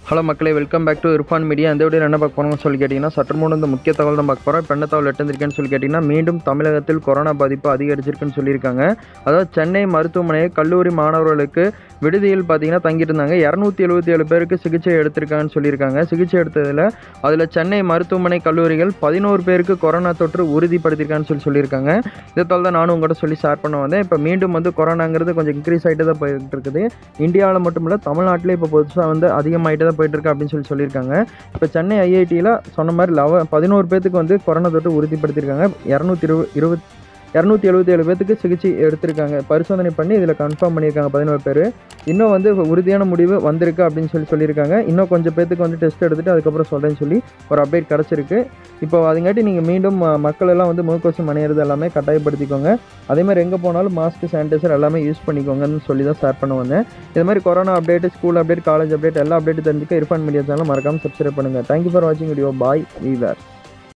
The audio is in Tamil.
ஹலோ மக்களே welcome back to Irfan media இந்த வீடியோ என்ன பார்க்க போகிறோம்னு சொல்லி கேட்டிங்கன்னா சற்று முன் இந்த முக்கிய தகவல் தான் பார்க்க போகிறோம் இப்போ என்ன தகவல் எட்டிருக்கேன்னு சொல்லி கேட்டிங்கன்னா மீண்டும் தமிழகத்தில் கொரோனா பாதிப்பு அதிகரிச்சிருக்குன்னு சொல்லியிருக்காங்க அதாவது சென்னை மருத்துவமனையில் கல்லூரி மாணவர்களுக்கு விடுதியில் பார்த்தீங்கன்னா தங்கிட்டு இருந்தாங்க இரநூத்தி எழுபத்தி ஏழு பேருக்கு சிகிச்சை எடுத்திருக்காங்கன்னு சொல்லியிருக்காங்க சிகிச்சை எடுத்ததில் அதில் சென்னை மருத்துவமனை கல்லூரிகள் பதினோரு பேருக்கு கொரோனா தொற்று உறுதிப்படுத்தியிருக்கான்னு சொல்லி சொல்லியிருக்காங்க இதைத்தால் தான் நானும் உங்கள்கிட்ட சொல்லி ஷேர் பண்ண வந்தேன் இப்போ மீண்டும் வந்து கொரோனாங்கிறது கொஞ்சம் இன்க்ரீஸ் ஆகிட்டு தான் போயிட்டு இருக்குது இந்தியாவில் மட்டும் இல்லை தமிழ்நாட்டிலே இப்போ புதுசாக வந்து அதிகமாகிட்டு தான் போயிட்டு இருக்கு அப்படின்னு சொல்லி சொல்லியிருக்காங்க இப்போ சென்னை ஐஐடியில் சொன்ன மாதிரி லெவ பதினோரு பேத்துக்கு வந்து கொரோனா தொற்று உறுதிப்படுத்தியிருக்காங்க இரநூத்தி இருபது இருபத் இரநூத்தி எழுபத்தி ஏழு பேத்துக்கு சிகிச்சை எடுத்திருக்காங்க பரிசோதனை பண்ணி இதில் கன்ஃபார்ம் பண்ணியிருக்காங்க பதினோரு பேர் இன்னும் வந்து உறுதியான முடிவு வந்திருக்கு அப்படின்னு சொல்லி சொல்லியிருக்காங்க இன்னும் கொஞ்சம் பேத்துக்கு வந்து டெஸ்ட் எடுத்துகிட்டு அதுக்கப்புறம் சொல்கிறேன்னு சொல்லி ஒரு அப்டேட் கிடச்சிருக்கு இப்போ அதுங்காட்டி நீங்கள் மீண்டும் ம- மக்கள் எல்லாம் வந்து முகக்கவசம் அணியிறது எல்லாமே கட்டாயப்படுத்திக்கோங்க அதே மாதிரி எங்கே போனாலும் மாஸ்க் சானிடைசர் எல்லாமே யூஸ் பண்ணிக்கோங்கன்னு சொல்லி தான் ஷேர் பண்ண வந்தேன் இது மாதிரி corona update school update college update எல்லா அப்டேட் தெரிஞ்சுக்க இர்ஃபான் மீடியா சேனல் மறக்காம சப்ஸ்கிரைப் பண்ணுங்கள் தேங்க்யூ ஃபார் வாட்சிங் வீடியோ பாய் வீவர்